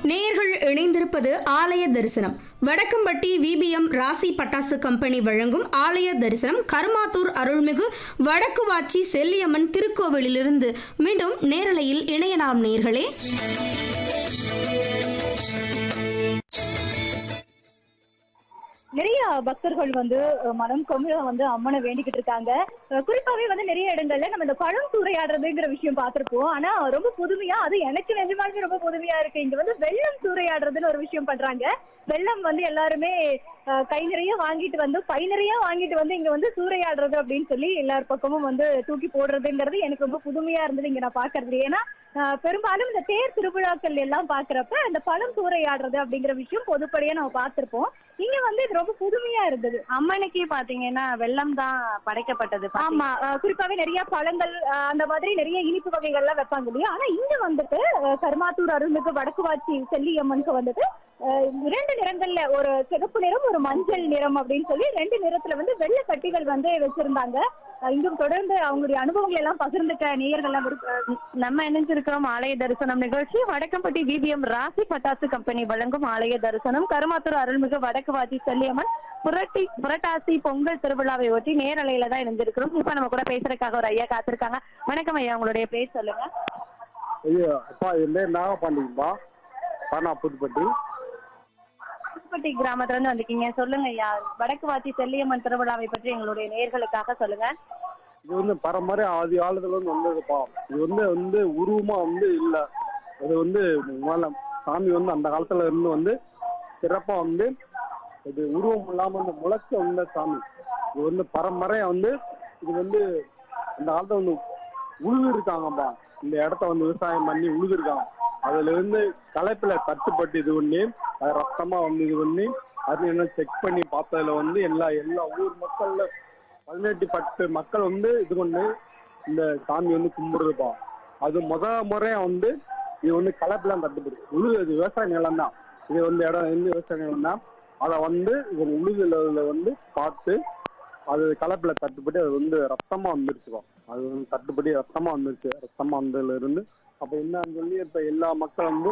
நேயர்கள் இணைந்திருப்பது ஆலய தரிசனம் வடக்கம்பட்டி விபிஎம் ராசி பட்டாசு கம்பெனி வழங்கும் ஆலய தரிசனம் கருமாத்தூர் அருள்மிகு வடக்கு வாச்சி செல்லியம்மன் திருக்கோவிலிலிருந்து மீண்டும் நேரலையில் இணையலாம் நேயர்களே நிறைய பக்தர்கள் வந்து அஹ், மனம் கொமிழ வந்து அம்மனை வேண்டிக்கிட்டு இருக்காங்க அஹ், குறிப்பாவே வந்து நிறைய இடங்கள்ல நம்ம இந்த பழம் சூறையாடுறதுங்கிற விஷயம் பார்த்திருப்போம் ஆனா ரொம்ப புதுமையா அது எனக்கு நிஜமாலுமே ரொம்ப புதுமையா இருக்கு இங்க வந்து வெள்ளம் சூறையாடுறதுன்னு ஒரு விஷயம் பண்றாங்க வெள்ளம் வந்து எல்லாருமே அஹ், கை நிறைய வாங்கிட்டு வந்து பை நிறைய வாங்கிட்டு வந்து இங்க வந்து சூறையாடுறது அப்படின்னு சொல்லி எல்லார் பக்கமும் வந்து தூக்கி போடுறதுங்கிறது எனக்கு ரொம்ப புதுமையா இருந்தது இங்க நான் பாக்குறது ஏன்னா அஹ், பெரும்பாலும் இந்த தேர் திருவிழாக்கள் எல்லாம் பாக்குறப்ப இந்த பழம் சூறையாடுறது அப்படிங்கிற விஷயம் பொதுப்படியா நம்ம பார்த்திருப்போம் இங்க வந்து இது ரொம்ப புதுமையா இருந்தது அம்மனுக்கு பாத்தீங்கன்னா வெள்ளம் தான் படைக்கப்பட்டது ஆமா அஹ் குறிப்பாவே நிறைய பழங்கள் அஹ் அந்த மாதிரி நிறைய இனிப்பு வகைகள்லாம் வைப்பாங்க இல்லையா ஆனா இங்க வந்துட்டு அஹ் கருமாத்தூர் அருள்மிகு வடக்குவாச்சி செல்லியம்மனுக்கு வந்துட்டு அஹ் இரண்டு நிறங்கள்ல ஒரு சிகப்பு நிறம் ஒரு மஞ்சள் நிறம் அப்படின்னு சொல்லி ரெண்டு நிறத்துல வந்து வெள்ளை கட்டிகள் வந்து வச்சிருந்தாங்க அஹ் இங்கும் தொடர்ந்து அவங்களுடைய அனுபவங்களை எல்லாம் பகிர்ந்துக்க நேயர்கள்லாம் விருப்ப- நம்ம இணைஞ்சிருக்கிறோம் ஆலய தரிசனம் நிகழ்ச்சி வடக்கம்பட்டி விபிஎம் ராசி பட்டாசு கம்பெனி வழங்கும் ஆலய தரிசனம் கருமாத்தூர் அருள்மிகு வடக்கு வாசி செல்லியம்மன் புரட்டி புரட்டாசி பொங்கல் திருவிழாவை ஒட்டி நேரலையில தான் இணைஞ்சிருக்கிறோம் இப்ப நம்ம கூட பேசுறதுக்காக ஒரு ஐயா காத்திருக்காங்க வணக்கம் ஐயா உங்களுடைய பேர் சொல்லுங்க ஐயோ அப்பா என் பேர் நாகபாண்டிங்கப்பா பானா புதுப்பட்டி புதுப்பட்டி கிராமத்துல இருந்து வந்திருக்கீங்க சொல்லுங்க ஐயா வடக்கு வாசி செல்லியம்மன் திருவிழாவை பற்றி எங்களுடைய நேர்களுக்காக சொல்லுங்க இது வந்து பரம்பரை ஆதி காலத்துல வந்து வந்ததுப்பா இது வந்து வந்து உருவமா வந்து இல்ல இது வந்து முதல்ல சாமி வந்து அந்த காலத்துல இருந்து வந்து சிறப்பா வந்து இது உருவம் இல்லாம வந்து முளைச்ச வந்த சாமி இது வந்து பரம்பரையா வந்து இது வந்து அந்த காலத்துல வந்து உழுது இருக்காங்கப்பா இந்த இடத்த வந்து விவசாயம் பண்ணி உழுது இருக்காங்க அதுல இருந்து களைப்புல தட்டுப்பட்டு இது பண்ணி அது ரத்தமா வந்து இது பண்ணி அது என்ன செக் பண்ணி பார்த்ததுல வந்து எல்லா எல்லா ஊர் மக்கள்ல பதினெட்டு பத்து மக்கள் வந்து இது பண்ணி இந்த சாமி வந்து கும்பிடுறதுப்பா அது முத முறையா வந்து இது வந்து கலப்பெல்லாம் தட்டுப்படு உழுது இது விவசாய நிலம் தான் இது வந்து இடம் வந்து விவசாய நிலம் தான் அதை வந்து இது உழுதுல வந்து பார்த்து அது கலப்பில் தட்டுப்பட்டு அது வந்து ரத்தமா வந்துருச்சுப்பா அது வந்து தட்டுப்படி ரத்தமா வந்துருச்சு ரத்தமா வந்ததுல இருந்து அப்ப என்னன்னு சொல்லி இப்ப எல்லா மக்கள் வந்து